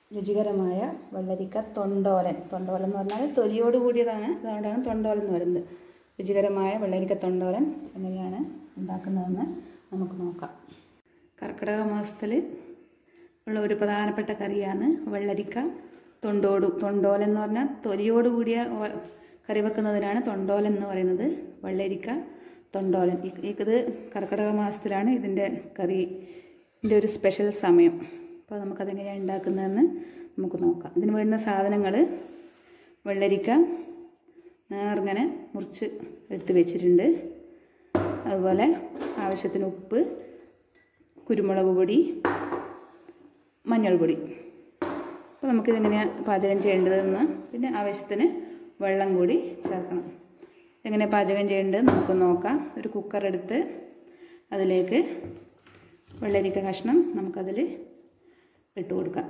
രുചികരമായ വെള്ളരിക്ക തൊണ്ടോലൻ തൊണ്ടോലൻ എന്ന് പറഞ്ഞാൽ തൊലിയോട് കൂടിയതാണ് അതുകൊണ്ടാണ് തൊണ്ടോലൻ എന്ന് പറയുന്നത് രുചികരമായ വെള്ളരിക്ക തൊണ്ടോലൻ എങ്ങനെയാണ് ഉണ്ടാക്കുന്നതെന്ന് നമുക്ക് നോക്കാം കർക്കിടക മാസത്തിൽ ഉള്ള ഒരു പ്രധാനപ്പെട്ട കറിയാണ് വെള്ളരിക്ക തൊണ്ടോട് തൊണ്ടോലൻ എന്ന് പറഞ്ഞാൽ തൊലിയോട് കൂടിയ ഓ- കറി വെക്കുന്നതിനാണ് തൊണ്ടോലൻ എന്ന് പറയുന്നത് വെള്ളരിക്ക തൊണ്ടോലൻ ഈ- ഇത് കർക്കിടക മാസത്തിലാണ് ഇതിൻ്റെ കറിൻ്റെ ഒരു സ്പെഷ്യൽ സമയം അപ്പോൾ നമുക്കതെങ്ങനെയാണ് ഉണ്ടാക്കുന്നതെന്ന് നമുക്ക് നോക്കാം ഇതിന് വേണ്ടുന്ന സാധനങ്ങൾ വെള്ളരിക്ക നേർങ്ങനെ മുറിച്ച് എടുത്ത് വെച്ചിട്ടുണ്ട് അതുപോലെ ആവശ്യത്തിന് ഉപ്പ് കുരുമുളക് പൊടി മഞ്ഞൾപ്പൊടി അപ്പോൾ നമുക്കിതെങ്ങനെയാണ് പാചകം ചെയ്യേണ്ടതെന്ന് പിന്നെ ആവശ്യത്തിന് വെള്ളം കൂടി ചേർക്കണം എങ്ങനെ പാചകം ചെയ്യേണ്ടത് നമുക്ക് നോക്കാം ഒരു കുക്കർ എടുത്ത് അതിലേക്ക് വെള്ളരിക്ക കഷ്ണം നമുക്കതിൽ ഇട്ട് കൊടുക്കാം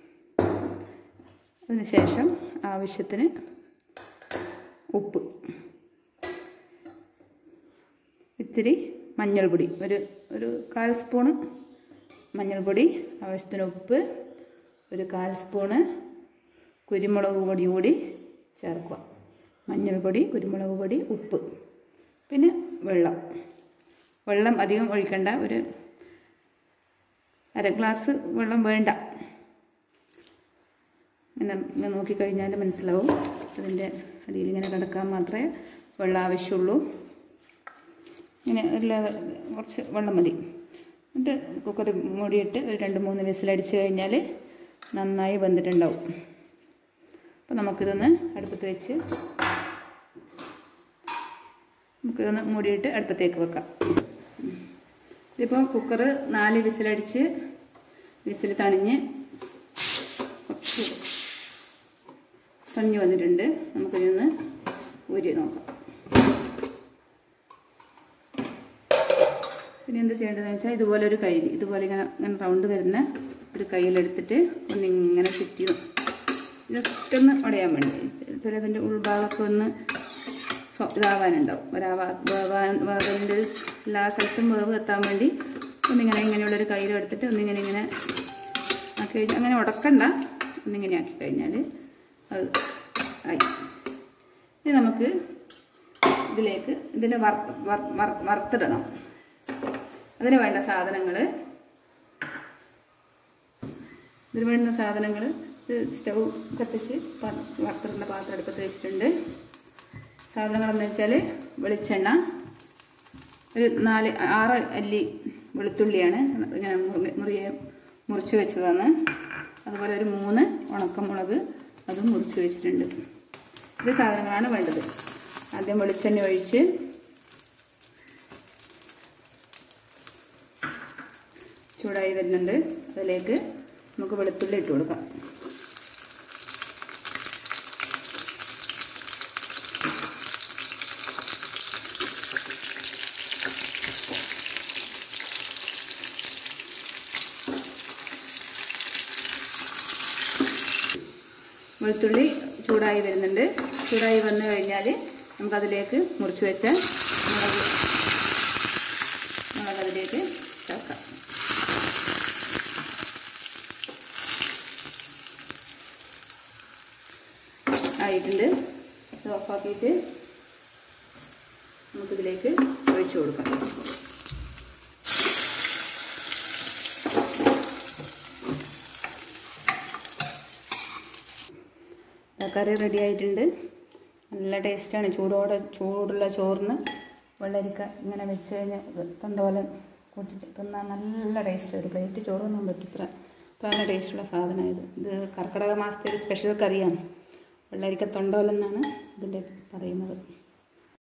അതിനുശേഷം ആവശ്യത്തിന് ഉപ്പ് ഇത്തിരി മഞ്ഞൾപ്പൊടി ഒരു ഒരു കാൽ സ്പൂണ് മഞ്ഞൾപ്പൊടി ആവശ്യത്തിന് ഉപ്പ് ഒരു കാൽ സ്പൂണ് കുരുമുളക് പൊടി കൂടി ചേർക്കുക മഞ്ഞൾപ്പൊടി കുരുമുളക് പൊടി ഉപ്പ് പിന്നെ വെള്ളം വെള്ളം അധികം ഒഴിക്കണ്ട ഒരു അര ഗ്ലാസ് വെള്ളം വേണ്ട ഇങ്ങനെ ഇങ്ങനെ നോക്കിക്കഴിഞ്ഞാൽ മനസ്സിലാവും അതിൻ്റെ അടിയിൽ ഇങ്ങനെ കിടക്കാൻ മാത്രമേ വെള്ളം ആവശ്യമുള്ളൂ ഇങ്ങനെ ഇല്ലാതെ കുറച്ച് വെള്ളം മതി എന്നിട്ട് കുക്കർ മൂടിയിട്ട് ഒരു രണ്ട് മൂന്ന് വിസിലടിച്ച് കഴിഞ്ഞാൽ നന്നായി വെന്തിട്ടുണ്ടാവും അപ്പോൾ നമുക്കിതൊന്ന് അടുപ്പത്ത് വെച്ച് നമുക്കിതൊന്ന് മൂടിയിട്ട് അടുപ്പത്തേക്ക് വെക്കാം ഇതിപ്പോൾ കുക്കർ നാല് വിസിലടിച്ച് വിസിൽ തണിഞ്ഞ് കുറച്ച് തണിഞ്ഞ് വന്നിട്ടുണ്ട് നമുക്കിതൊന്ന് ഊരി നോക്കാം പിന്നെ എന്ത് ചെയ്യേണ്ടതെന്ന് വെച്ചാൽ ഇതുപോലെ ഒരു കയ്യിൽ ഇതുപോലെ ഇങ്ങനെ ഇങ്ങനെ റൗണ്ട് വരുന്ന ഒരു കയ്യിലെടുത്തിട്ട് ഒന്നിങ്ങനെ ചുറ്റി ജസ്റ്റ് ഒന്ന് ഉടയാൻ വേണ്ടി ചിലതിൻ്റെ ഉൾഭാഗമൊക്കെ ഒന്ന് സ്വ- ഇതാവാനുണ്ടാവും ഒരാവാ വേവാൻ വേവിൻ്റെ ഒരു എല്ലാ സ്ഥലത്തും വേവ് എത്താൻ വേണ്ടി ഒന്നിങ്ങനെ ഇങ്ങനെയുള്ളൊരു കയ്യിലെടുത്തിട്ട് ഒന്നിങ്ങനെ ഇങ്ങനെ ആക്കി കഴിഞ്ഞാൽ അങ്ങനെ ഉടക്കണ്ട ഒന്നിങ്ങനെ ആക്കി കഴിഞ്ഞാൽ അത് ആയി ഇനി നമുക്ക് ഇതിലേക്ക് ഇതിനെ വർ വർ- വർ- വറുത്തിടണം അതിന് വേണ്ട സാധനങ്ങൾ ഇതിന് വേണ്ട സാധനങ്ങൾ സ്റ്റൗ കത്തിച്ച് പ- വറുത്തിടുന്ന പാത്രം അടുപ്പത്ത് വെച്ചിട്ടുണ്ട് സാധനങ്ങളെന്ന് വെച്ചാൽ വെളിച്ചെണ്ണ ഒരു നാല് ആറ് അല്ലി വെളുത്തുള്ളിയാണ് ഇങ്ങനെ മുറി മുറിയെ മുറിച്ച് വെച്ചതാണ് അതുപോലെ ഒരു മൂന്ന് ഉണക്കമുളക് അതും മുറിച്ച് വെച്ചിട്ടുണ്ട് ഇത് സാധനങ്ങളാണ് വേണ്ടത് ആദ്യം വെളിച്ചെണ്ണ ഒഴിച്ച് ചൂടായി വരുന്നുണ്ട് അതിലേക്ക് നമുക്ക് വെളുത്തുള്ളി ഇട്ട് കൊടുക്കാം വെളുത്തുള്ളി ചൂടായി വരുന്നുണ്ട് ചൂടായി വന്നു കഴിഞ്ഞാൽ നമുക്കതിലേക്ക് മുറിച്ച് വെച്ച മുളക് മുളക് അതിലേക്ക് ചേർക്കാം ആയിട്ടുണ്ട് ഇത് ഓഫാക്കിയിട്ട് നമുക്കിതിലേക്ക് ഒഴിച്ചു കൊടുക്കാം കറി റെഡി ആയിട്ടുണ്ട് നല്ല ടേസ്റ്റാണ് ചൂടോടെ ചൂടുള്ള ചോറിന് വെള്ളരിക്ക ഇങ്ങനെ വെച്ച് കഴിഞ്ഞാൽ തൊണ്ടോലം കൂട്ടിയിട്ട് തിന്നാൻ നല്ല ടേസ്റ്റ് ഒരു പ്ലേറ്റ് ചോറ് തിന്നാൻ പറ്റും ഇത്ര ഇത്ര നല്ല ടേസ്റ്റുള്ള സാധനമാണ് ഇത് ഇത് കർക്കിടക മാസത്തെ ഒരു സ്പെഷ്യൽ കറിയാണ് വെള്ളരിക്ക തൊണ്ടോലം എന്നാണ് ഇതിൻ്റെ പറയുന്നത്